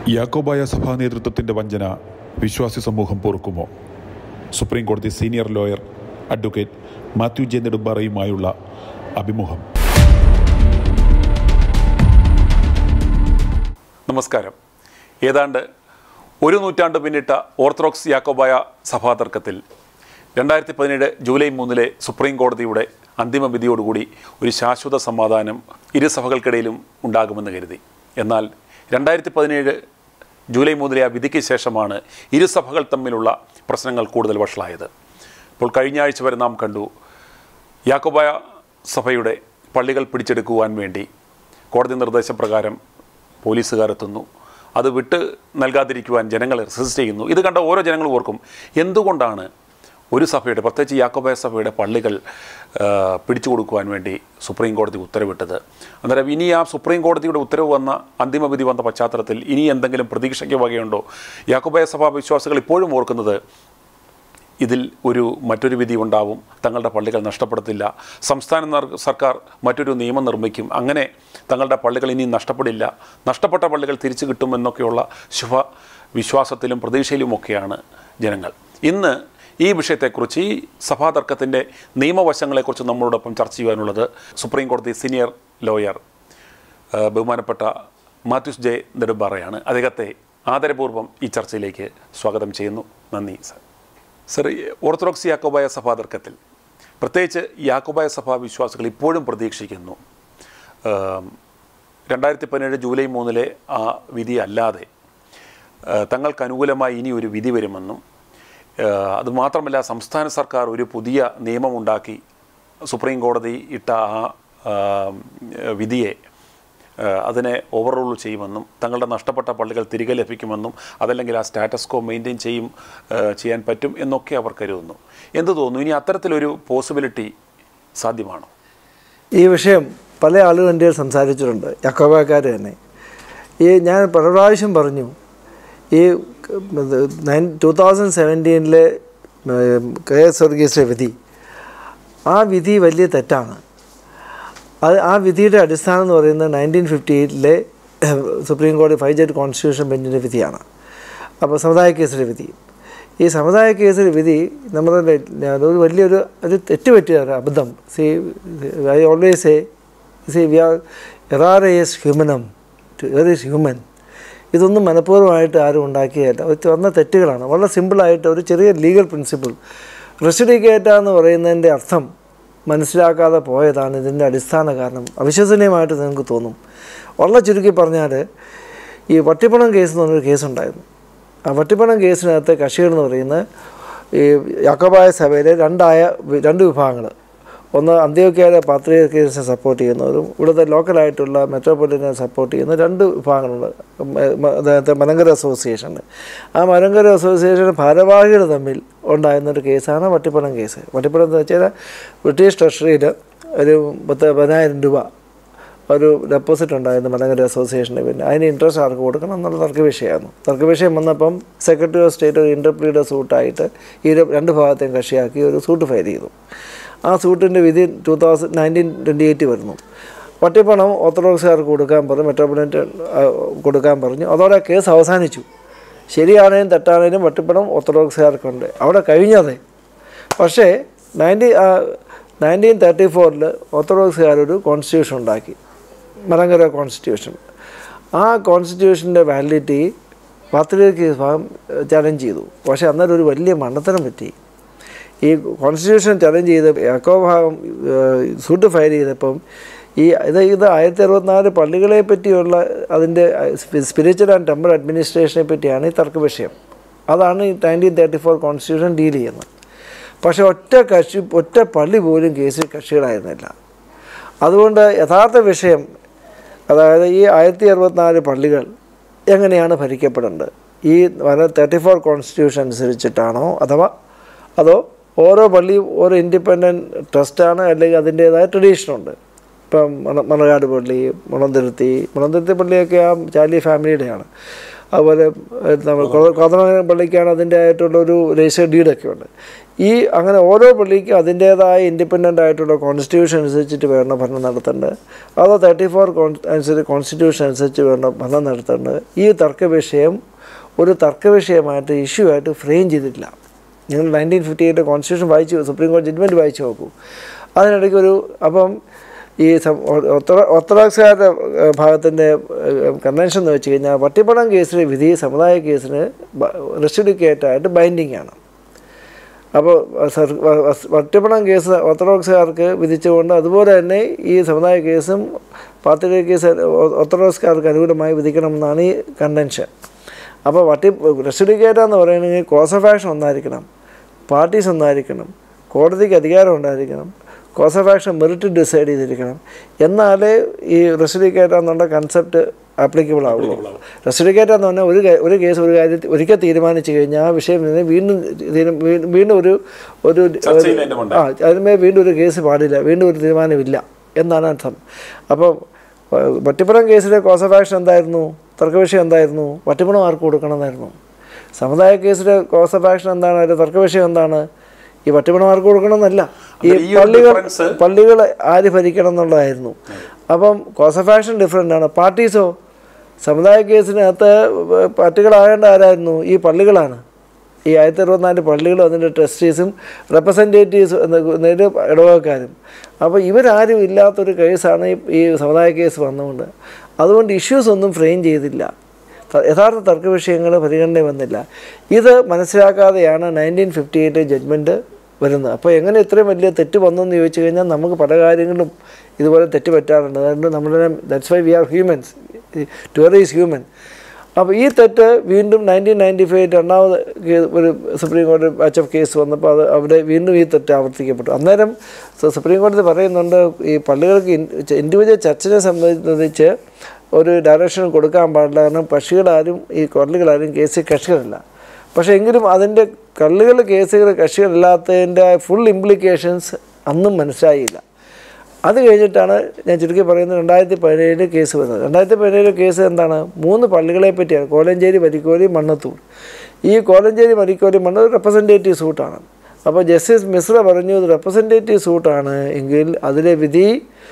യാക്കോബായ സഭാ നേതൃത്വത്തിന്റെ വഞ്ചന വിശ്വാസി സമൂഹം പൊറുക്കുമോ സുപ്രീം കോടതി senior lawyer advocate Mathew J നെടുമ്പാറയുമായുള്ള അഭിമുഖം നമസ്കാരം ഏതാണ്ട് ഒരു നൂറ്റാണ്ട് പിന്നിട്ട ഓർത്തഡോക്സ് യാക്കോബായ സഭാ തർക്കത്തിൽ രണ്ടായിരത്തി പതിനേഴ് ജൂലൈ മൂന്നിലെ സുപ്രീം കോടതിയുടെ അന്തിമ വിധിയോടുകൂടി ഒരു ശാശ്വത സമാധാനം ഇരു സഭകൾക്കിടയിലും ഉണ്ടാകുമെന്ന് കരുതി എന്നാൽ രണ്ടായിരത്തി പതിനേഴ് ജൂലൈ മൂന്നിലെ ആ വിധിക്ക് ശേഷമാണ് ഇരു സഭകൾ തമ്മിലുള്ള പ്രശ്നങ്ങൾ കൂടുതൽ വഷളായത് അപ്പോൾ കഴിഞ്ഞ ആഴ്ച വരെ നാം കണ്ടു യാക്കോബായ സഭയുടെ പള്ളികൾ പിടിച്ചെടുക്കുവാൻ വേണ്ടി കോടതി നിർദ്ദേശപ്രകാരം പോലീസുകാരെത്തുന്നു അത് വിട്ട് നൽകാതിരിക്കുവാൻ ജനങ്ങൾ റെസിസ്റ്റ് ചെയ്യുന്നു ഇത് കണ്ട ഓരോ ജനങ്ങളും ഓർക്കും എന്തുകൊണ്ടാണ് ഒരു സഭയുടെ പ്രത്യേകിച്ച് യാക്കോബായ സഭയുടെ പള്ളികൾ ആ, പിടിച്ചു കൊടുക്കുവാൻ വേണ്ടി സുപ്രീം കോടതി ഉത്തരവിട്ടത് അന്നേരം ഇനി ആ സുപ്രീം കോടതിയുടെ ഉത്തരവ് വന്ന അന്തിമ വിധി വന്ന പശ്ചാത്തലത്തിൽ ഇനി എന്തെങ്കിലും പ്രതീക്ഷയ്ക്ക് വകയുണ്ടോ യാക്കോബായ സഭാ വിശ്വാസികൾ ഇപ്പോഴും ഓർക്കുന്നത് ഇതിൽ ഒരു മറ്റൊരു വിധി ഉണ്ടാവും തങ്ങളുടെ പള്ളികൾ നഷ്ടപ്പെടത്തില്ല സംസ്ഥാന നർ- സർക്കാർ മറ്റൊരു നിയമം നിർമ്മിക്കും അങ്ങനെ തങ്ങളുടെ പള്ളികൾ ഇനി നഷ്ടപ്പെടില്ല നഷ്ടപ്പെട്ട പള്ളികൾ തിരിച്ചു കിട്ടുമെന്നൊക്കെയുള്ള ശുഭ വിശ്വാസത്തിലും പ്രതീക്ഷയിലുമൊക്കെയാണ് ജനങ്ങൾ ഇന്ന് ഈ വിഷയത്തെക്കുറിച്ച് ഈ സഭാതർക്കത്തിൻ്റെ നിയമവശങ്ങളെക്കുറിച്ച് നമ്മളോടൊപ്പം ചർച്ച ചെയ്യാനുള്ളത് സുപ്രീം കോടതി സീനിയർ ലോയർ ആ, ബഹുമാനപ്പെട്ട മാത്യുസ് ജെ നെടുമ്പാറയാണ് അദ്ദേഹത്തെ ആദരപൂർവ്വം ഈ ചർച്ചയിലേക്ക് സ്വാഗതം ചെയ്യുന്നു നന്ദി സർ സർ ഈ ഓർത്തഡോക്സ് യാക്കോബായ സഭാ തർക്കത്തിൽ പ്രത്യേകിച്ച് യാക്കോബായ സഭാ വിശ്വാസികൾ ഇപ്പോഴും പ്രതീക്ഷിക്കുന്നു ആം, രണ്ടായിരത്തി പതിനേഴ് ജൂലൈ മൂന്നിലെ ആ വിധി അല്ലാതെ ആ, തങ്ങൾക്ക് അനുകൂലമായി ഇനി ഒരു വിധി വരുമെന്നും ആ, അതുമാത്രമല്ല സംസ്ഥാന സർക്കാർ ഒരു പുതിയ നിയമമുണ്ടാക്കി സുപ്രീം കോടതി ഇട്ട ആ ആ, വിധിയെ ആ, അതിനെ ഓവർ റൂൾ ചെയ്യുമെന്നും തങ്ങളുടെ നഷ്ടപ്പെട്ട പള്ളികൾ തിരികെ ലഭിക്കുമെന്നും അതല്ലെങ്കിൽ ആ സ്റ്റാറ്റസ് കോ മെയിൻറ്റെയിൻ ചെയ്യും ആ, ചെയ്യാൻ പറ്റും എന്നൊക്കെ അവർ കരുതുന്നു എന്ത് തോന്നുന്നു ഇനി അത്തരത്തിലൊരു പോസിബിലിറ്റി സാധ്യമാണോ ഈ വിഷയം പല ആളുകൾ എൻ്റെ കയ്യിൽ സംസാരിച്ചിട്ടുണ്ട് യക്കോബക്കാർ തന്നെ ഈ ഞാൻ പല പ്രാവശ്യം പറഞ്ഞു ഈ നയൻ ടു തൗസൻഡ് സെവൻറ്റീനിലെ കെ എസ് വർഗീസിലെ വിധി ആ വിധി വലിയ തെറ്റാണ് അത് ആ വിധിയുടെ അടിസ്ഥാനം എന്ന് പറയുന്നത് നയൻറ്റീൻ ഫിഫ്റ്റി എയ്റ്റിലെ സുപ്രീം കോടതി ഫൈവ് ജഡ്ജ് കോൺസ്റ്റിറ്റ്യൂഷൻ ബെഞ്ചിൻ്റെ വിധിയാണ് അപ്പോൾ സമുദായ കേസിലെ വിധി ഈ സമുദായ കേസിലെ വിധി നമ്മുടെ ഒരു വലിയൊരു ഒരു തെറ്റ് പറ്റിയ ഒരു അബദ്ധം see I always see we are എറാറേസ് ഹ്യൂമനം എർ ഈസ് ഹ്യൂമൻ ഇതൊന്നും മനഃപൂർവ്വമായിട്ട് ആരും ഉണ്ടാക്കിയതല്ല ഒരു വന്ന തെറ്റുകളാണ് വളരെ സിമ്പിളായിട്ട് ഒരു ചെറിയ ലീഗൽ പ്രിൻസിപ്പിൾ റെസിഡിക്കേറ്റ എന്ന് പറയുന്നതിൻ്റെ അർത്ഥം മനസ്സിലാക്കാതെ പോയതാണ് ഇതിൻ്റെ അടിസ്ഥാന കാരണം അവിശ്വസനീയമായിട്ട് നിങ്ങൾക്ക് തോന്നും വളരെ ചുരുക്കി പറഞ്ഞാൽ ഈ വട്ടിപ്പണം കേസ് എന്ന് പറഞ്ഞൊരു കേസുണ്ടായിരുന്നു ആ വട്ടിപ്പണം കേസിനകത്ത് കക്ഷികൾ എന്ന് പറയുന്നത് ഈ യാക്കോബായ സഭയിലെ രണ്ടായ വി- രണ്ട് വിഭാഗങ്ങൾ ഒന്ന് അന്ത്യോക്യയിലെ പാത്രിക കേസിനെ സപ്പോർട്ട് ചെയ്യുന്നവരും ഇവിടുത്തെ ലോക്കലായിട്ടുള്ള മെട്രോപൊളിറ്റനെ സപ്പോർട്ട് ചെയ്യുന്ന രണ്ട് വിഭാഗങ്ങളുണ്ട് മ- മ- അതായത് മലങ്കര അസോസിയേഷൻ ആ മലങ്കര അസോസിയേഷൻ ഭാരവാഹികൾ തമ്മിൽ ഉണ്ടായിരുന്നൊരു കേസാണ് വട്ടിപ്പണം കേസ് വട്ടിപ്പണം എന്ന് വെച്ചാൽ ബ്രിട്ടീഷ് ട്രഷറിയിൽ ഒരു പത്ത് പതിനായിരം രൂപ ഒരു ഡെപ്പോസിറ്റ് ഉണ്ടായിരുന്നു മലങ്കര അസോസിയേഷൻ്റെ പിന്നെ അതിന് ഇൻട്രസ്റ്റ് ആർക്ക് കൊടുക്കണം എന്നുള്ള തർക്ക വിഷയമായിരുന്നു തർക്ക വിഷയം വന്നപ്പം സെക്രട്ടറി ഓഫ് സ്റ്റേറ്റ് ഒരു ഇൻ്റർപ്രീയുടെ സൂട്ടായിട്ട് ഈ ര- രണ്ട് ഭാഗത്തെയും കക്ഷിയാക്കി ഒരു സൂട്ട് ഫയൽ ചെയ്തു ആ സൂട്ടിൻ്റെ വിധി two thousand nineteen twenty eight വരുന്നു വട്ടിപ്പണം ഓർത്തഡോക്സുകാർക്ക് കൊടുക്കാൻ പറഞ്ഞു മെട്രോപൊളിറ്റൻ ആ, കൊടുക്കാൻ പറഞ്ഞു അതോടെ കേസ് അവസാനിച്ചു ശരിയാണേലും തെറ്റാണേലും വട്ടിപ്പണം ഓർത്തഡോക്സുകാർക്കുണ്ട് അവിടെ കഴിഞ്ഞത് പക്ഷേ നയൻറ്റീൻ നയൻറ്റീൻ തേർട്ടി ഫോറിൽ ഓർത്തഡോക്സുകാരൊരു കോൺസ്റ്റിറ്റ്യൂഷൻ ഉണ്ടാക്കി മലങ്കര കോൺസ്റ്റിറ്റ്യൂഷൻ ആ കോൺസ്റ്റിറ്റ്യൂഷൻ്റെ വാലിഡിറ്റി പാത്രികർക്ക് വിഭാഗം ചലഞ്ച് ചെയ്തു പക്ഷേ അന്നേരം ഒരു വലിയ മണ്ടത്തരം പറ്റി ഈ കോൺസ്റ്റിറ്റ്യൂഷൻ ചലഞ്ച് ചെയ്ത് യാക്കോ ഭാഗം സൂട്ട് ഫയൽ ചെയ്തപ്പം ഈ ഇത് ഇത് ആയിരത്തി അറുപത്തിനാല് പള്ളികളെ പറ്റിയുള്ള അതിൻ്റെ സ്പിരിച്വൽ ആൻഡ് ടെമ്പിൾ അഡ്മിനിസ്ട്രേഷനെ പറ്റിയാണ് ഈ തർക്ക വിഷയം അതാണ് ഈ nineteen thirty four constitution deal ചെയ്യുന്നത് പക്ഷേ ഒറ്റ കക്ഷി ഒറ്റ പള്ളി പോലും കേസിൽ കക്ഷികളായിരുന്നില്ല അതുകൊണ്ട് യഥാർത്ഥ വിഷയം അതായത് ഈ ആയിരത്തി അറുപത്തിനാല് പള്ളികൾ എങ്ങനെയാണ് ഭരിക്കപ്പെടേണ്ടത് ഈ തേർട്ടി ഫോർ കോൺസ്റ്റിറ്റ്യൂഷൻ അനുസരിച്ചിട്ടാണോ അഥവാ അതോ ഓരോ പള്ളിയും ഓരോ ഇൻഡിപെൻഡൻറ്റ് ട്രസ്റ്റാണ് അല്ലെങ്കിൽ അതിൻ്റേതായ ട്രഡീഷനുണ്ട് ഇപ്പം മണ മണകാട് പള്ളി മുളന്തിരുത്തി മുളന്തിരുത്തി പള്ളിയൊക്കെ ആ ചാലി ഫാമിലിയുടെയാണ് അതുപോലെ ഏഹ്, നമ്മൾ കോതമംഗലം പള്ളിക്കാണ് അതിൻ്റെ ആയിട്ടുള്ള ഒരു രജിസ്റ്റേഡ് ഡീഡൊക്കെ ഉണ്ട് ഈ അങ്ങനെ ഓരോ പള്ളിക്കും അതിൻ്റേതായ ഇൻഡിപെൻഡൻ്റ് ആയിട്ടുള്ള കോൺസ്റ്റിറ്റ്യൂഷൻ അനുസരിച്ചിട്ട് വേണം ഭരണം നടത്തേണ്ടത് അതോ തേർട്ടി ഫോർ അനുസരിച്ച് കോൺസ്റ്റിറ്റ്യൂഷൻ അനുസരിച്ച് വേണം ഭരണം നടത്തേണ്ടത് ഈ തർക്ക വിഷയം ഒരു തർക്ക വിഷയമായിട്ട് ഇഷ്യൂ ആയിട്ട് ഫ്രെയിം ചെയ്തിട്ടില്ല നിങ്ങൾ നയൻറ്റീൻ ഫിഫ്റ്റി എയ്റ്റ് കോൺസ്റ്റിറ്റ്യൂഷൻ വായിച്ചു സുപ്രീം കോടതി ജഡ്ജ്മെൻറ്റ് വായിച്ചു നോക്കൂ അതിനിടയ്ക്ക് ഒരു അപ്പം ഈ സം- ഓർത്തഡോ- ഓർത്തഡോക്സുകാരുടെ ഏഹ്, ഭാഗത്തിൻ്റെ കൺവെൻഷൻ എന്ന് വെച്ച് കഴിഞ്ഞാൽ വട്ടിപ്പണം കേസിലെ വിധി സമുദായ കേസിന് റെസ്റ്റിഡിക്കേറ്റായിട്ട് ബൈൻഡിങ് ആണ് അപ്പോൾ സർ- വ- വ- വട്ടിപ്പണം കേസ് ഓർത്തഡോക്സുകാർക്ക് വിധിച്ചുകൊണ്ട് അതുപോലെ തന്നെ ഈ സമുദായ കേസും പാർട്ടി കേസ് ഓ- ഓർത്തഡോക്സുകാർക്ക് അനുകൂലമായി വിധിക്കണമെന്നാണ് ഈ കൺവെൻഷൻ അപ്പോൾ വട്ടി റെസ്റ്റിഡിക്കേറ്റ് എന്ന് പറയുന്നത് കോസ് ഓഫ് ആക്ഷൻ ഒന്നായിരിക്കണം പാർട്ടീസ് ഒന്നായിരിക്കണം കോടതിക്ക് അധികാരം ഉണ്ടായിരിക്കണം cause of action merit decide ചെയ്തിരിക്കണം എന്നാലേ ഈ റെസ്റ്റിഡിക്കേറ്റ് എന്നുള്ള കൺസെപ്റ്റ് ആപ്ലിക്കബിൾ ആവുള്ളൂ റെസ്റ്റിഡിക്കേറ്റ് എന്ന് പറഞ്ഞാൽ ഒരു കാ- ഒരു കേസ് ഒരു കാര്യത്തിൽ ഒരിക്കൽ തീരുമാനിച്ചു കഴിഞ്ഞാൽ ആ വിഷയം നിന്ന് വീണ്ടും തീരു- വീ- വീണ്ടും ഒരു ഒരു ചർച്ചയിൽ അതിന്റെ മുണ്ട്. ആ അതിന്മേൽ വീണ്ടും ഒരു കേസ് പാടില്ല വീണ്ടും ഒരു തീരുമാനമില്ല എന്നാണ് അർത്ഥം അപ്പോൾ വട്ടിപ്പുറം കേസിലെ കോസ് ഓഫ് ആക്ഷൻ എന്തായിരുന്നു തർക്കവിഷയം എന്തായിരുന്നു വട്ടിപ്പുറം ആർക്ക് കൊടുക്കണമെന്നായിരുന്നു സമുദായ കേസിലെ കോസ് ഓഫ് ആക്ഷൻ എന്താണ് അതിൻ്റെ തർക്കവിഷയം എന്താണ് ഈ വട്ടിപ്പണം ആർക്ക് കൊടുക്കണമെന്നല്ല ഈ അന്നേരം ഈ ഒരു പള്ളികൾ difference- പള്ളികൾ ആര് ഭരിക്കണം എന്നുള്ളതായിരുന്നു അപ്പം കോസ് ഓഫ് ആക്ഷൻ ഡിഫറെൻ്റ് ആണ് പാർട്ടീസോ സമുദായ കേസിനകത്ത് പാർട്ടികളാകേണ്ട ആരായിരുന്നു ഈ പള്ളികളാണ് ഈ ആയിരത്തി അറുപത്തിനാല് പള്ളികളും അതിൻ്റെ ട്രസ്റ്റീസും റെപ്രസെൻറ്റേറ്റീവ്സ് എന്നതിൻ്റെ ഇടവകക്കാരും അപ്പോൾ ഇവരാരും ഇല്ലാത്തൊരു കേസാണ് ഈ- ഈ സമുദായ കേസ് വന്നുകൊണ്ട് അതുകൊണ്ട് ഇഷ്യൂസ് ഒന്നും ഫ്രെയിം ചെയ്തില്ല ത- യഥാർത്ഥ തർക്ക വിഷയങ്ങൾ പരിഗണന വന്നില്ല ഇത് മനസ്സിലാക്കാതെയാണ് നയൻറ്റീൻ ഫിഫ്റ്റി എയ്റ്റ് ജഡ്ജ്മെൻറ്റ് വരുന്നത് അപ്പോൾ എങ്ങനെ ഇത്രയും വലിയ തെറ്റ് വന്നെന്ന് ചോദിച്ചു കഴിഞ്ഞാൽ നമുക്ക് പല കാര്യങ്ങളും ഇതുപോലെ തെറ്റ് പറ്റാറുണ്ട് അതുകൊണ്ട് നമ്മുടെ that's why we are humans to is human അപ്പോൾ ഈ തെറ്റ് വീണ്ടും നയൻറ്റീൻ നയൻറ്റി ഫൈവ് രണ്ടാമത് കേ- ഒരു സുപ്രീം കോടതി ബാച്ച് ഓഫ് കേസ് വന്നപ്പോൾ അത് അവിടെ വീണ്ടും ഈ തെറ്റ് ആവർത്തിക്കപ്പെട്ടു അന്നേരം സു- സുപ്രീം കോടതി പറയുന്നുണ്ട് ഈ പള്ളികൾക്ക് ഇൻഡിവിജ്വൽ ചർച്ചിനെ സംബന്ധിച്ച് ഒരു ഡയറക്ഷൻ കൊടുക്കാൻ പാടില്ല കാരണം പക്ഷികളാരും ഈ പള്ളികളാരും കേസിൽ കക്ഷികളല്ല പക്ഷേ എങ്കിലും അതിൻ്റെ കള്ളുകൾ കേസുകൾ കക്ഷികളില്ലാത്തതിൻ്റെ ഫുൾ ഇംപ്ലിക്കേഷൻസ് അന്നും മനസ്സിലായില്ല അത് കഴിഞ്ഞിട്ടാണ് ഞാൻ ചുരുക്കി പറയുന്നത് രണ്ടായിരത്തി പതിനേഴിൽ കേസ് വരുന്നത് രണ്ടായിരത്തി പതിനേഴിൽ കേസ് എന്താണ് മൂന്ന് പള്ളികളെ പറ്റിയാണ് കോലഞ്ചേരി വരിക്കോലി മണ്ണത്തൂർ ഈ കോലഞ്ചേരി വരിക്കോലി മണ്ണ റെപ്രസെൻറ്റേറ്റീവ് സൂട്ടാണ് അപ്പോൾ ജസ്റ്റിസ് മിശ്ര പറഞ്ഞു ഇത് റെപ്രസെൻറ്റേറ്റീവ് സൂട്ടാണ് എങ്കിൽ അതിലെ വിധി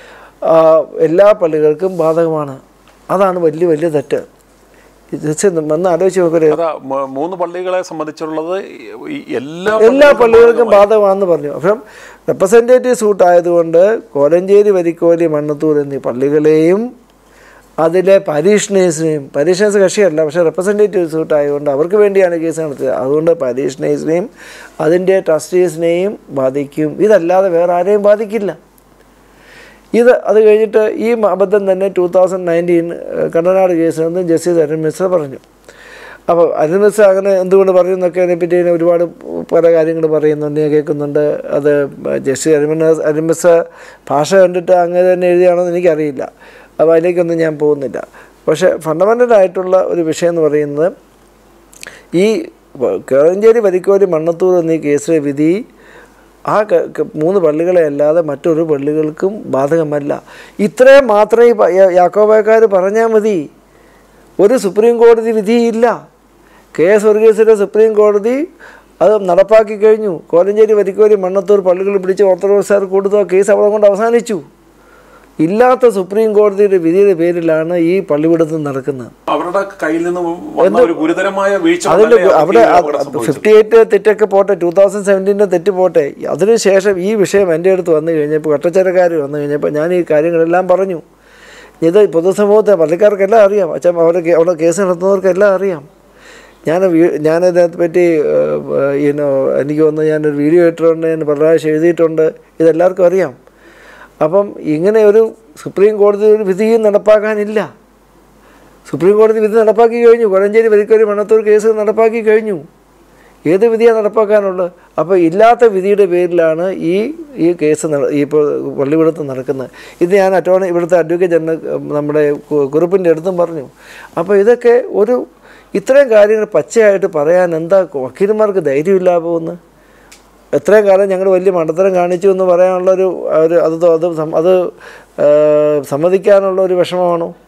ആ, എല്ലാ പള്ളികൾക്കും ബാധകമാണ് അതാണ് വലിയ വലിയ തെറ്റ് ജസ്റ്റ് ഒന്ന് ആലോചിച്ച് നോക്കരുത് അതാ മ- മൂന്ന് പള്ളികളെ സംബന്ധിച്ചുള്ളത് ഈ എല്ലാ എല്ലാ പള്ളികൾക്കും പള്ളികൾക്കും ബാധകമാണെന്ന് പറഞ്ഞു അപ്പം റെപ്രസെൻറ്റേറ്റീവ് സൂട്ട് ആയതുകൊണ്ട് കോലഞ്ചേരി വരിക്കോലി മണ്ണത്തൂർ എന്നീ പള്ളികളെയും അതിലെ പരീഷണേഴ്സിനെയും പരീഷണേഴ്സ് കക്ഷിയല്ല പക്ഷേ റെപ്രസെൻറ്റേറ്റീവ് സൂട്ട് ആയതുകൊണ്ട് അവർക്ക് വേണ്ടിയാണ് കേസ് നടത്തിയത് അതുകൊണ്ട് പരീഷണേഴ്സിനെയും അതിൻ്റെ ട്രസ്റ്റീസിനെയും ബാധിക്കും ഇതല്ലാതെ വേറെ ആരെയും ബാധിക്കില്ല ഇത് അത് കഴിഞ്ഞിട്ട് ഈ അബദ്ധം തന്നെ ടൂ തൗസൻഡ് നയൻറ്റീൻ കണ്ടനാട് കേസിനൊന്നും ജസ്റ്റിസ് അരുൺ മിശ്ര പറഞ്ഞു അപ്പോൾ അരുൺ മിശ്ര അങ്ങനെ എന്തുകൊണ്ട് പറയുന്നൊക്കെ അതിനെപ്പറ്റി ഇങ്ങനെ ഒരുപാട് പല കാര്യങ്ങൾ പറയുന്നുണ്ട് ഞാൻ കേൾക്കുന്നുണ്ട് അത് ജസ്റ്റിസ് അരുൺ അരുൺ മിശ്ര ഭാഷ കണ്ടിട്ട് അങ്ങനെ തന്നെ എഴുതിയാണെന്ന് എനിക്കറിയില്ല അപ്പോൾ അതിലേക്കൊന്നും ഞാൻ പോകുന്നില്ല പക്ഷേ ഫണ്ടമെൻ്റൽ ആയിട്ടുള്ള ഒരു വിഷയം എന്ന് പറയുന്നത് ഈ കേളഞ്ചേരി വരിക്കോലി മണ്ണത്തൂർ എന്നീ കേസിലെ വിധി ആ ക- ക- മൂന്ന് പള്ളികളെ അല്ലാതെ മറ്റൊരു പള്ളികൾക്കും ബാധകമല്ല ഇത്രയും മാത്രമേ ഈ പ- യാ- യാക്കോബായക്കാർ പറഞ്ഞാൽ മതി ഒരു സുപ്രീം കോടതി വിധിയില്ല കെ എസ് വർഗീസിൻ്റെ സുപ്രീം കോടതി അത് നടപ്പാക്കി കഴിഞ്ഞു കോലഞ്ചേരി വരിക്കോലി മണ്ണത്തൂർ പള്ളികൾ പിടിച്ച് ഓർത്തഡോക്സുകാർ കൊടുത്ത കേസ് അവിടെ കൊണ്ട് അവസാനിച്ചു ഇല്ലാത്ത സുപ്രീം കോടതിയുടെ വിധിയുടെ പേരിലാണ് ഈ പള്ളിപിടുത്തം നടക്കുന്നത് അവരുടെ കയ്യിൽ നിന്ന് വന്ന ഒരു ഗുരുതരമായ വീഴ്ച അതിൽ കൊണ്ടല്ലേ അവിടെ അവർക്ക് ഈ അപകടം സംഭവിച്ചത്. ഫിഫ്റ്റി എയ്റ്റ് തെറ്റൊക്കെ പോട്ടെ ടൂ തൗസൻഡ് സെവൻറ്റീൻ്റെ തെറ്റ് പോട്ടെ അതിനുശേഷം ഈ വിഷയം എൻ്റെ അടുത്ത് വന്നു കഴിഞ്ഞപ്പോൾ കട്ടച്ചരക്കാർ വന്നു കഴിഞ്ഞപ്പോൾ ഞാൻ ഈ കാര്യങ്ങളെല്ലാം പറഞ്ഞു ഇത് പൊതുസമൂഹത്തെ പള്ളിക്കാർക്കെല്ലാം അറിയാം അച്ഛൻ അവിടെ കേ- അവിടെ കേസ് നടത്തുന്നവർക്കെല്ലാം അറിയാം ഞാൻ വീ- ഞാനതിനകത്ത് പറ്റി ഈനോ എനിക്ക് വന്ന് ഞാനൊരു വീഡിയോ ഇട്ടിട്ടുണ്ട് ഞാൻ പല പ്രാവശ്യം എഴുതിയിട്ടുണ്ട് ഇതെല്ലാവർക്കും അറിയാം അപ്പം ഇങ്ങനെ ഒരു സുപ്രീം കോടതി ഒരു വിധിയും നടപ്പാക്കാനില്ല സുപ്രീം കോടതി വിധി നടപ്പാക്കി കഴിഞ്ഞു കോഴഞ്ചേരി വരിക്കോരി മണ്ണത്തൂർ കേസ് നടപ്പാക്കി കഴിഞ്ഞു ഏത് വിധിയാണ് നടപ്പാക്കാനുള്ളത് അപ്പോൾ ഇല്ലാത്ത വിധിയുടെ പേരിലാണ് ഈ ഈ കേസ് നട- ഈ ഇപ്പോൾ പള്ളിപിടുത്തം നടക്കുന്നത് ഇത് ഞാൻ അറ്റോർണി ഇവിടുത്തെ അഡ്വക്കേറ്റ് ജനറൽ നമ്മുടെ കു- കുറിപ്പിൻ്റെ അടുത്തും പറഞ്ഞു അപ്പോൾ ഇതൊക്കെ ഒരു ഇത്രയും കാര്യങ്ങൾ പച്ചയായിട്ട് പറയാൻ എന്താ വക്കീലന്മാർക്ക് ധൈര്യമില്ല പോകുന്നത് എത്രയും കാലം ഞങ്ങൾ വലിയ മണ്ടത്തരം കാണിച്ചു എന്ന് പറയാനുള്ള ഒരു ഒരു അത് ത- അത് സം- അത് ആ, സമ്മതിക്കാനുള്ള ഒരു വിഷമമാണോ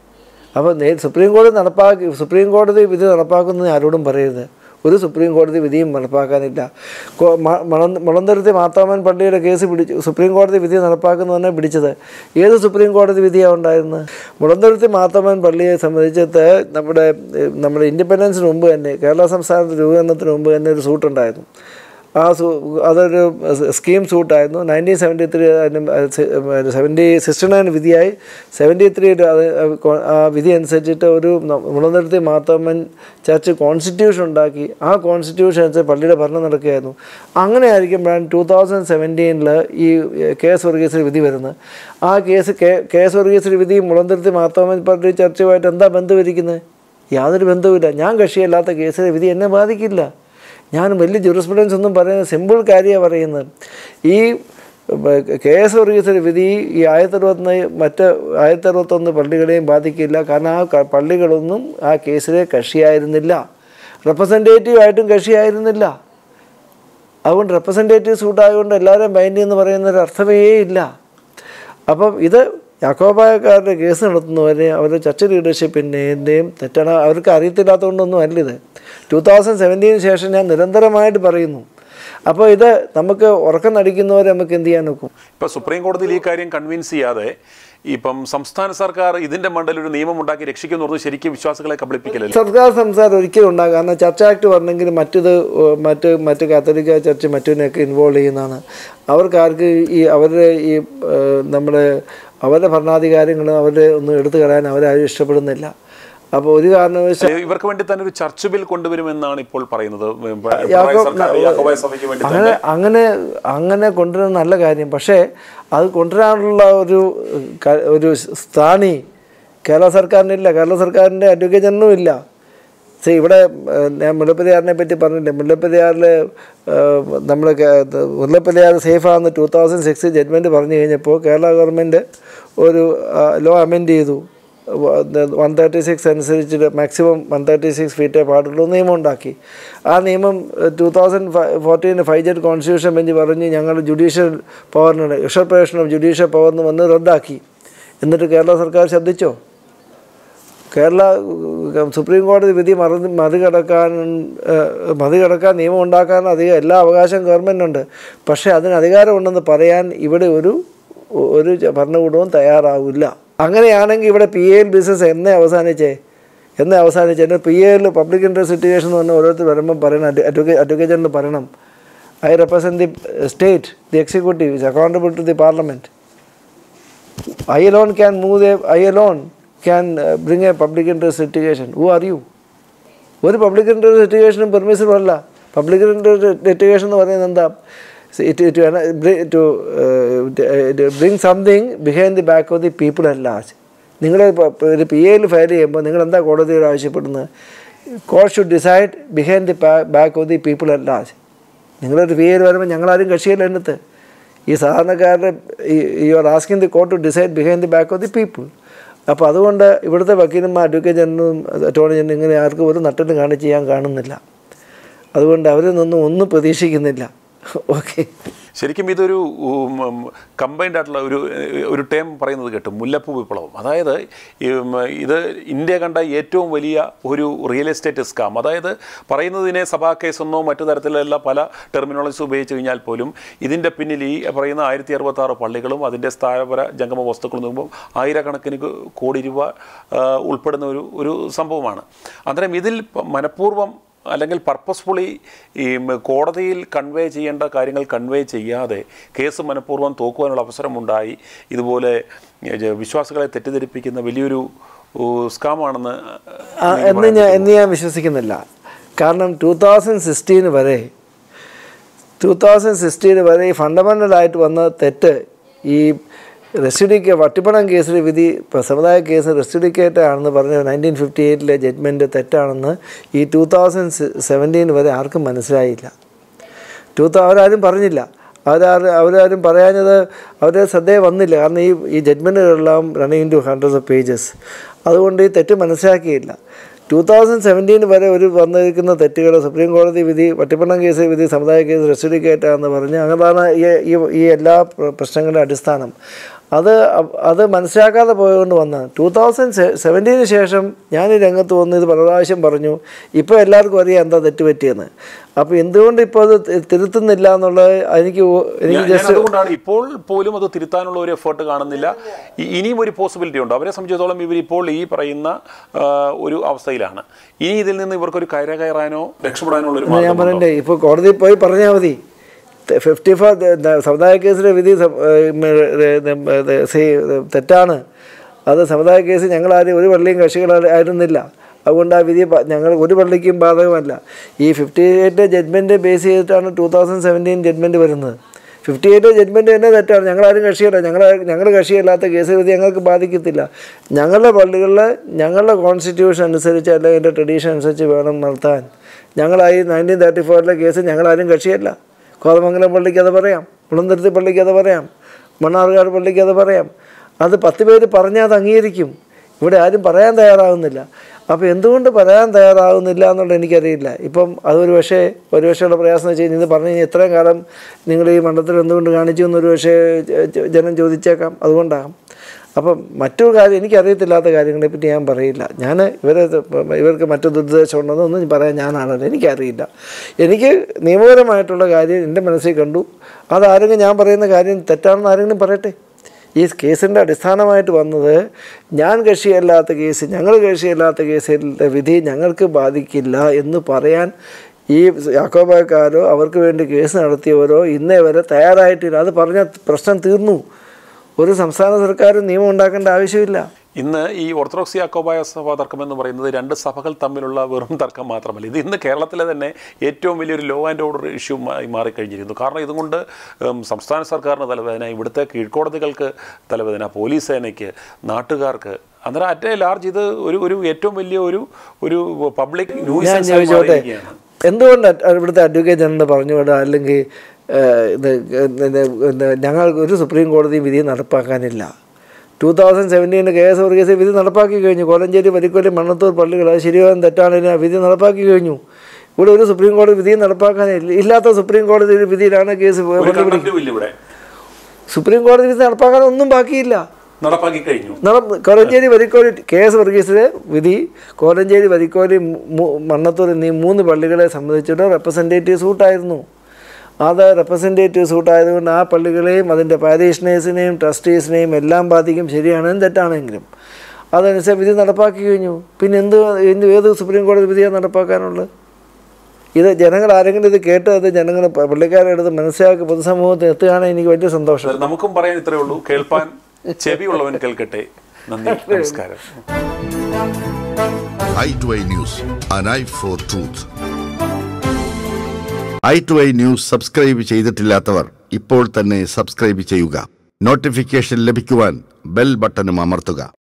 അപ്പോൾ നേ സുപ്രീം കോടതി നടപ്പാക്കി സുപ്രീം കോടതി വിധി നടപ്പാക്കുന്നത് ആരോടും പറയരുത് ഒരു സുപ്രീം കോടതി വിധിയും നടപ്പാക്കാനില്ല കോ- മ- മണം- മുളന്തുരുത്തി മാത്താമൻ പള്ളിയുടെ കേസ് പിടിച്ചു സുപ്രീം കോടതി വിധി നടപ്പാക്കുന്നതന്നെ പിടിച്ചത് ഏത് സുപ്രീം കോടതി വിധിയാണ് ഉണ്ടായിരുന്നത് മുളന്തുരുത്തി മാത്താമൻ പള്ളിയെ സംബന്ധിച്ചിട്ട് നമ്മുടെ ഏഹ്, നമ്മുടെ ഇൻഡിപെൻഡൻസിന് മുമ്പ് തന്നെ കേരള സംസ്ഥാനത്ത് രൂപീകരണത്തിന് മുമ്പ് തന്നെ ഒരു സൂട്ടുണ്ടായിരുന്നു ആ സൂ അതൊരു സ്കീം സൂട്ടായിരുന്നു nineteen seventy three seventy sixty nine വിധിയായി സെവൻറ്റി ത്രീയിൽ അത് ആ വിധി അനുസരിച്ചിട്ട് ഒരു മുളനിർത്തി മാത്തമ്മൻ ചർച്ച് കോൺസ്റ്റിറ്റ്യൂഷൻ ഉണ്ടാക്കി ആ കോൺസ്റ്റിറ്റ്യൂഷൻ അനുസരിച്ച് പള്ളിയുടെ ഭരണം നടക്കുകയായിരുന്നു അങ്ങനെ ആയിരിക്കുമ്പോഴാണ് ടൂ തൗസൻഡ് സെവൻറ്റീനിൽ ഈ കെ എസ് വർഗീസിൽ വിധി വരുന്നത് ആ കേസ് കെ കെ എസ് വർഗീസിൽ വിധി മുളന്തിരുത്തി മാത്തമ്മൻ പള്ളി ചർച്ചയുമായിട്ട് എന്താ ബന്ധമിരിക്കുന്നത് യാതൊരു ബന്ധവുമില്ല ഞാൻ കക്ഷിയല്ലാത്ത കേസിലെ വിധി എന്നെ ബാധിക്കില്ല ഞാൻ വലിയ ജുറിസ്പ്രുഡൻസ് ഒന്നും പറയുന്നത് സിമ്പിൾ കാര്യമാണ് പറയുന്നത് ഈ കെ എസ് വർഗീസിൻ്റെ വിധി ഈ ആയിരത്തറുപത്തൊന്ന് മറ്റ് ആയിരത്തറുപത്തൊന്ന് പള്ളികളെയും ബാധിക്കില്ല കാരണം ആ ക- പള്ളികളൊന്നും ആ കേസിലെ കക്ഷിയായിരുന്നില്ല റെപ്രസെൻറ്റേറ്റീവ് ആയിട്ടും കക്ഷിയായിരുന്നില്ല അതുകൊണ്ട് റെപ്രസെൻറ്റേറ്റീവ് സൂട്ടായതുകൊണ്ട് എല്ലാവരും ബൈൻഡ് എന്ന് പറയുന്ന ഒരു അർത്ഥമേ ഇല്ല അപ്പം ഇത് യാക്കോബായക്കാരുടെ കേസ് നടത്തുന്നവരെ അവരുടെ ചർച്ച ലീഡർഷിപ്പിൻ്റെയും തെറ്റാണ് അവർക്ക് അറിയത്തില്ലാത്തതുകൊണ്ടൊന്നും അല്ല ഇത് ടൂ തൗസൻഡ് സെവൻറ്റീന് ശേഷം ഞാൻ നിരന്തരമായിട്ട് പറയുന്നു അപ്പോൾ ഇത് നമുക്ക് ഉറക്കം നടിക്കുന്നവരെ നമുക്ക് എന്ത് ചെയ്യാൻ നോക്കും ഇപ്പൊ സുപ്രീം കോടതിയിൽ ഈ കാര്യം കൺവിൻസ് ചെയ്യാതെ ഇപ്പം സംസ്ഥാന സർക്കാർ ഇതിന്റെ മണ്ടയിൽ ഒരു നിയമം ഉണ്ടാക്കി രക്ഷിക്കുന്നു പറഞ്ഞ് ശരിക്കും വിശ്വാസികളെ കബളിപ്പിക്കലല്ലേ സർക്കാർ സംസാരം ഒരിക്കലും ഉണ്ടാകും കാരണം ചർച്ച ആക്ട് പറഞ്ഞെങ്കിൽ മറ്റത് ഏഹ്, മറ്റ് മറ്റ് കാത്തലിക്ക ചർച്ച് മറ്റതിനെയൊക്കെ ഇൻവോൾവ് ചെയ്യുന്നതാണ് അവർക്ക് ആർക്ക് ഈ അവരുടെ ഈ ഏഹ്, നമ്മുടെ അവരുടെ ഭരണാധികാരങ്ങൾ അവരുടെ ഒന്നും എടുത്തു കളയാൻ അവരാരും ഇഷ്ടപ്പെടുന്നില്ല അപ്പോൾ ഒരു കാരണവശാൽ ഇവർക്ക് വേണ്ടി തന്നെ ഒരു ചർച്ച് ബിൽ കൊണ്ടുവരുമെന്നാണ് ഇപ്പോൾ പറയുന്നത് യാക്കോബ് സർക്കാർ യാക്കോബായ സഭയ്ക്ക് വേണ്ടി തന്നെ അങ്ങനെ അങ്ങനെ അങ്ങനെ കൊണ്ടുവരുന്ന നല്ല കാര്യം പക്ഷേ അത് കൊണ്ടുവരാനുള്ള ഒരു ക- ഒരു സ്ഥാനി കേരള സർക്കാരിനില്ല കേരള സർക്കാരിൻ്റെ അഡ്വക്കേറ്റ് ജനറലും ഇല്ല സേ ഇവിടെ ഏഹ്, ഞാൻ മുല്ലപ്പെരിയാറിനെ പറ്റി പറഞ്ഞില്ലേ മുല്ലപ്പെരിയാറിൽ നമ്മൾ മുല്ലപ്പെരിയാർ സേഫാണെന്ന് ടൂ തൗസൻഡ് സിക്സ് ജഡ്മെൻറ്റ് പറഞ്ഞു കഴിഞ്ഞപ്പോൾ കേരള ഗവൺമെൻറ് ഒരു ലോ അമെൻഡ് ചെയ്തു വൺ തേർട്ടി സിക്സ് അനുസരിച്ചിട്ട് മാക്സിമം വൺ തേർട്ടി സിക്സ് ഫീറ്റേ പാടുള്ളൂ നിയമം ഉണ്ടാക്കി ആ നിയമം two thousand fourteen five judge constitution bench പറഞ്ഞ് ഞങ്ങൾ ജുഡീഷ്യൽ പവറിന് യൂഷർപ്പേഷൻ ഓഫ് ജുഡീഷ്യൽ പവറിന് വന്ന് റദ്ദാക്കി എന്നിട്ട് കേരള സർക്കാർ ശ്രദ്ധിച്ചോ കേരള ഉം, സുപ്രീം കോടതി വിധി മറി മറികടക്കാൻ ഏഹ്, മറികടക്കാൻ നിയമം ഉണ്ടാക്കാൻ അധികം എല്ലാ അവകാശവും ഗവൺമെൻറ്റുണ്ട് പക്ഷേ അതിന് അധികാരമുണ്ടെന്ന് പറയാൻ ഇവിടെ ഒരു ഒരു ഭരണകൂടവും തയ്യാറാവില്ല അങ്ങനെയാണെങ്കിൽ ഇവിടെ പി എൽ ബിസിനസ് എന്നേ അവസാനിച്ചേ എന്നേ അവസാനിച്ചേ എൻ്റെ പി എയിൽ പബ്ലിക് ഇൻട്രസ്റ്റ് സിറ്റുവേഷൻ എന്ന് പറഞ്ഞാൽ ഓരോരുത്തർ വരുമ്പം പറയണം അഡ്വക്കേറ്റ് അഡ്വക്കേറ്റ് ജനറൽ പറയണം I represent the state the executive is accountable to the parliament I alone can move the, I alone can uh, bring a public interest litigation. Who are you? ഒരു public interest ലിറ്റിഗേഷനും permissible അല്ല public interest litigation എന്ന് പറയുന്നത് എന്താ to bring something behind the back of the people at last നിങ്ങൾ ഒരു P എയിൽ file ചെയ്യുമ്പോൾ നിങ്ങൾ എന്താ കോടതിയോട് ആവശ്യപ്പെടുന്നത് court should decide behind the back of the people at last നിങ്ങളൊരു പി എയിൽ വരുമ്പോൾ ഞങ്ങളാരും കക്ഷിയല്ല എന്നിട്ട് ഈ സാധാരണക്കാരുടെ you are asking the court to decide behind the back of the people അപ്പോൾ അതുകൊണ്ട് ഇവിടുത്തെ വക്കീലന്മാർ അഡ്വക്കേറ്റ് ജനറലും അറ്റോർണി ജനറലും ഇങ്ങനെ ആർക്കും ഒരു നട്ടിലും കാണിച്ച് ചെയ്യാൻ കാണുന്നില്ല അതുകൊണ്ട് അവരിൽ നിന്നും ഒന്നും പ്രതീക്ഷിക്കുന്നില്ല ഓക്കെ ശരിക്കും ഇതൊരു കമ്പൈൻഡ് ആയിട്ടുള്ള ഒരു ഒരു ടേം പറയുന്നത് കേട്ടു മുല്ലപ്പൂ വിപ്ലവം അതായത് ഈ, ഉം, ഇത് ഇന്ത്യ കണ്ട ഏറ്റവും വലിയ ഒരു റിയൽ എസ്റ്റേറ്റ് സ്കാം അതായത് പറയുന്നതിനെ സഭാ കേസെന്നോ മറ്റു തരത്തിലുള്ള പല ടെർമിനോളജീസ് ഉപയോഗിച്ച് കഴിഞ്ഞാൽ പോലും ഇതിൻ്റെ പിന്നിൽ ഈ പറയുന്ന ആയിരത്തി അറുപത്താറ് പള്ളികളും അതിൻ്റെ സ്ഥാപന ജംഗമ വസ്തുക്കളും നോക്കുമ്പോൾ ആയിരക്കണക്കിന് കോടി രൂപ ആ, ഉൾപ്പെടുന്ന ഒരു ഒരു സംഭവമാണ് അന്നേരം ഇതിൽ പ- മനഃപൂർവ്വം അല്ലെങ്കിൽ പർപ്പസ്ഫുള്ളി ഈ മ- കോടതിയിൽ കൺവേ ചെയ്യേണ്ട കാര്യങ്ങൾ കൺവേ ചെയ്യാതെ കേസ് മനഃപൂർവ്വം തോക്കുവാനുള്ള അവസരമുണ്ടായി ഇതുപോലെ ഏ, ജ- വിശ്വാസികളെ തെറ്റിദ്ധരിപ്പിക്കുന്ന വലിയൊരു ഊ, സ്കാമാണെന്ന് ആ, എന്ന് ഞാൻ എന്ന് ഞാൻ വിശ്വസിക്കുന്നില്ല കാരണം ടൂ തൗസൻഡ് സിക്സ്റ്റീൻ വരെ ടൂ തൗസൻഡ് സിക്സ്റ്റീൻ വരെ ഈ ഫണ്ടമെൻ്റലായിട്ട് വന്ന തെറ്റ് ഈ റെസ്റ്റിഡിക്ക വട്ടിപ്പണം കേസിൽ വിധി ഇപ്പോൾ സമുദായ കേസ് റെസ്റ്റിഡിക്കേറ്റ് ആണെന്ന് പറഞ്ഞ നയൻറ്റീൻ ഫിഫ്റ്റി എയ്റ്റിലെ ജഡ്മെൻറ്റ് തെറ്റാണെന്ന് ഈ ടൂ തൗസൻഡ് സെവൻറ്റീൻ വരെ ആർക്കും മനസ്സിലായില്ല ടൂ അവരാരും പറഞ്ഞില്ല അവരാരും അവരാരും പറയാഞ്ഞത് അവരുടെ ശ്രദ്ധയിൽ വന്നില്ല കാരണം ഈ ഈ ജഡ്മെൻറ്റുകളെല്ലാം running to hundreds of pages അതുകൊണ്ട് ഈ തെറ്റ് മനസ്സിലാക്കിയില്ല ടൂ തൗസൻഡ് സെവൻറ്റീൻ വരെ ഒരു വന്നിരിക്കുന്ന തെറ്റുകൾ സുപ്രീം കോടതി വിധി വട്ടിപ്പണം കേസ് വിധി സമുദായ കേസ് റെസ്റ്റിഡിക്കേറ്റാന്ന് പറഞ്ഞ് അങ്ങനെയാണ് ഈ ഈ ഈ എല്ലാ പ്ര- പ്രശ്നങ്ങളുടെ അടിസ്ഥാനം അത് അ- അത് മനസ്സിലാക്കാതെ പോയതുകൊണ്ട് വന്നതാണ് ടൂ തൗസൻഡ് സെവൻറ്റീന് ശേഷം ഞാൻ ഈ രംഗത്ത് വന്ന് ഇത് പല പ്രാവശ്യം പറഞ്ഞു ഇപ്പോൾ എല്ലാവർക്കും അറിയാം എന്താ തെറ്റ് പറ്റിയെന്ന് അപ്പോൾ എന്തുകൊണ്ട് ഇപ്പോൾ അത് തി- തിരുത്തുന്നില്ല എന്നുള്ളത് എനിക്ക് ഓ- എനിക്ക് ഞാൻ- ഞാൻ ജസ്റ്റ് അതുകൊണ്ടാണ് ഇപ്പോൾ പോലും അത് തിരുത്താനുള്ള ഒരു എഫേർട്ട് കാണുന്നില്ല ഇ- ഇനിയും ഒരു പോസിബിലിറ്റി ഉണ്ട് അവരെ സംബന്ധിച്ചിടത്തോളം ഇവർ ഇപ്പോൾ ഈ പറയുന്ന ആ, ഒരു അവസ്ഥയിലാണ് ഇനി ഇതിൽ നിന്ന് ഇവർക്കൊരു കര കയറാനോ രക്ഷപ്പെടാനോ ഒരു ഞാൻ മാർഗ്ഗമുണ്ടോ? പറയണ്ടേ ഇപ്പോൾ കോടതിയിൽ പോയി പറഞ്ഞാൽ മതി ഫിഫ്റ്റി ഫോർ സമുദായ കേസിലെ വിധി സം- ഏഹ് ഉം, ഏഹ് ഉം, ഇത് സി- തെറ്റാണ് അത് സമുദായ കേസ് ഞങ്ങളാരും ഒരു പള്ളിയും കക്ഷികളായിരുന്നില്ല അതുകൊണ്ട് ആ വിധി പ- ഞങ്ങൾ ഒരു പള്ളിക്കും ബാധകമല്ല ഈ ഫിഫ്റ്റി എയ്റ്റ് ജഡ്മെൻറ്റ് ബേസ് ചെയ്തിട്ടാണ് ടൂ തൗസൻഡ് സെവൻറ്റീൻ ജഡ്മെൻറ്റ് വരുന്നത് ഫിഫ്റ്റി എയ്റ്റ് ജഡ്മെൻറ്റ് തന്നെ തെറ്റാണ് ഞങ്ങളാരും കക്ഷിയല്ല ഞങ്ങൾ ഞങ്ങൾ കക്ഷിയല്ലാത്ത കേസ് വിധി ഞങ്ങൾക്ക് ബാധിക്കത്തില്ല ഞങ്ങളുടെ പള്ളികളിൽ ഞങ്ങളുടെ കോൺസ്റ്റിറ്റ്യൂഷൻ അനുസരിച്ച് അല്ലെങ്കിൽ എൻ്റെ ട്രഡീഷൻ അനുസരിച്ച് വേണം നടത്താൻ ഞങ്ങളായി നയൻറ്റീൻ തേർട്ടി ഫോറിലെ കേസ് ഞങ്ങളാരും കക്ഷിയല്ല കോതമംഗലം പള്ളിക്ക് അത് പറയാം കുളന്തുരുത്തി പള്ളിക്ക് അത് പറയാം മണ്ണാർക്കാട് പള്ളിക്ക് അത് പറയാം അത് പത്ത് പേര് പറഞ്ഞാൽ അത് അംഗീകരിക്കും ഇവിടെ ആരും പറയാൻ തയ്യാറാകുന്നില്ല അപ്പോൾ എന്തുകൊണ്ട് പറയാൻ തയ്യാറാകുന്നില്ല എന്നുള്ളത് എനിക്കറിയില്ല ഇപ്പം അതൊരു പക്ഷേ ഒരു പക്ഷേയുള്ള പ്രയാസം എന്ന് വെച്ച് കഴിഞ്ഞാൽ ഇത് പറഞ്ഞു കഴിഞ്ഞാൽ ഇത്രയും കാലം നിങ്ങൾ ഈ മണ്ഡലത്തിൽ എന്തുകൊണ്ട് കാണിച്ചു എന്നൊരു പക്ഷേ ജ- ജ- ജനം ചോദിച്ചേക്കാം അതുകൊണ്ടാകാം അപ്പം മറ്റൊരു കാര്യം എനിക്കറിയത്തില്ലാത്ത കാര്യങ്ങളെ പറ്റി ഞാൻ പറയില്ല ഞാൻ ഇവരെ ഇവർക്ക് മറ്റു ദുരുദ്ദേശം ഉണ്ടെന്ന് ഒന്നും പറയാൻ ഞാനാണല്ലോ എനിക്കറിയില്ല എനിക്ക് നിയമപരമായിട്ടുള്ള കാര്യം എൻ്റെ മനസ്സിൽ കണ്ടു അതാരെങ്കിലും ഞാൻ പറയുന്ന കാര്യം തെറ്റാണെന്ന് ആരെങ്കിലും പറയട്ടെ ഈ കേസിൻ്റെ അടിസ്ഥാനമായിട്ട് വന്നത് ഞാൻ കക്ഷിയല്ലാത്ത കേസ് ഞങ്ങൾ കക്ഷിയല്ലാത്ത കേസിൻ്റെ വിധി ഞങ്ങൾക്ക് ബാധിക്കില്ല എന്ന് പറയാൻ ഈ യാക്കോബാക്കാരോ അവർക്ക് വേണ്ടി കേസ് നടത്തിയവരോ ഇന്നേ വരെ തയ്യാറായിട്ടില്ല അത് പറഞ്ഞാൽ പ്രശ്നം തീർന്നു ഒരു സംസ്ഥാന സർക്കാരും നിയമം ഉണ്ടാക്കേണ്ട ആവശ്യമില്ല ഇന്ന് ഈ ഓർത്തഡോക്സ് യാക്കോബായ സഭ തർക്കം എന്ന് പറയുന്നത് രണ്ട് സഭകൾ തമ്മിലുള്ള വെറും തർക്കം മാത്രമല്ല ഇത് ഇന്ന് കേരളത്തിലെ തന്നെ ഏറ്റവും വലിയൊരു ലോ ആൻഡ് ഓർഡർ ഇഷ്യൂ ആയി മാറിക്കഴിഞ്ഞിരിക്കുന്നു കാരണം ഇതുകൊണ്ട് ഉം, സംസ്ഥാന സർക്കാരിന് തലവേദന ഇവിടുത്തെ കീഴ്ക്കോടതികൾക്ക് തലവേദന പോലീസ് സേനയ്ക്ക് നാട്ടുകാർക്ക് അന്നേരം അറ്റേ ലാർജ് ഇത് ഒരു ഒരു ഏറ്റവും വലിയ ഒരു ഒരു പബ്ലിക് ഞാൻ ന്യൂസ് ചോദിച്ചോട്ടെ എന്തുകൊണ്ട് അറ്റ് ഇവിടുത്തെ അഡ്വക്കേറ്റ് ജനറൽ പറഞ്ഞുകൊണ്ട് അല്ലെങ്കിൽ ഏഹ്, ഇത് ഇത് ഇത് ഞങ്ങൾ ഒരു സുപ്രീം കോടതി വിധി നടപ്പാക്കാനില്ല ടൂ തൗസൻഡ് സെവൻറ്റീനിൽ കെ എസ് വർഗീസ് വിധി നടപ്പാക്കി കഴിഞ്ഞു കോലഞ്ചേരി വരിക്കൊല്ലി മണ്ണത്തൂർ പള്ളികൾ അത് ശരിയാകും തെറ്റാണെങ്കിലും ആ വിധി നടപ്പാക്കി കഴിഞ്ഞു ഇവിടെ ഒരു സുപ്രീം കോടതി വിധി നടപ്പാക്കാനില്ല ഇല്ലാത്ത സുപ്രീം കോടതി വിധിയിലാണ് കേസ് ഒരു കൊണ്ടുപിടി- കണ്ടന്റും ഇല്ല ഇവിടെ സുപ്രീം കോടതി വിധി നടപ്പാക്കാൻ ഒന്നും ബാക്കിയില്ല നടപ്പാക്കി കഴിഞ്ഞു നട കോലഞ്ചേരി വരിക്കോലി കെ എസ് വർഗീസിലെ വിധി കോലഞ്ചേരി വരിക്കോലി മു- മണ്ണത്തൂർ എന്നീ മൂന്ന് പള്ളികളെ സംബന്ധിച്ചിട്ട് റെപ്രസെൻറ്റേറ്റീവ് സൂട്ടായിരുന്നു അത് റെപ്രസെൻറ്റേറ്റീവ് സൂട്ടായതുകൊണ്ട് ആ പള്ളികളെയും അതിൻ്റെ പാരീഷണേഴ്സിനെയും ട്രസ്റ്റീസിനെയും എല്ലാം ബാധിക്കും ശരിയാണെങ്കിലും തെറ്റാണെങ്കിലും അതനുസരിച്ച് വിധി നടപ്പാക്കി കഴിഞ്ഞു പിന്നെ എന്ത് എന്ത് ഏത് സുപ്രീം കോടതി വിധിയാണ് നടപ്പാക്കാനുള്ളത് ഇത് ജനങ്ങൾ ആരെങ്കിലും ഇത് കേട്ട് അത് ജനങ്ങൾ പള്ളിക്കാരെ അടുത്ത് മനസ്സിലാക്കി പൊതുസമൂഹത്തിൽ എത്തുകയാണെങ്കിൽ എനിക്ക് വലിയ സന്തോഷം നമുക്കും പറയാൻ ഇത്രയേ ഉള്ളൂ കേൾപ്പാൻ ചെവിയുള്ളവൻ കേൾക്കട്ടെ നന്ദി നമസ്കാരം eye to eye news, an eye for truth. Eye to eye news subscribe ചെയ്തിട്ടില്ലാത്തവർ ഇപ്പോൾ തന്നെ സബ്സ്ക്രൈബ് ചെയ്യുക നോട്ടിഫിക്കേഷൻ ലഭിക്കുവാൻ ബെൽ ബട്ടണും അമർത്തുക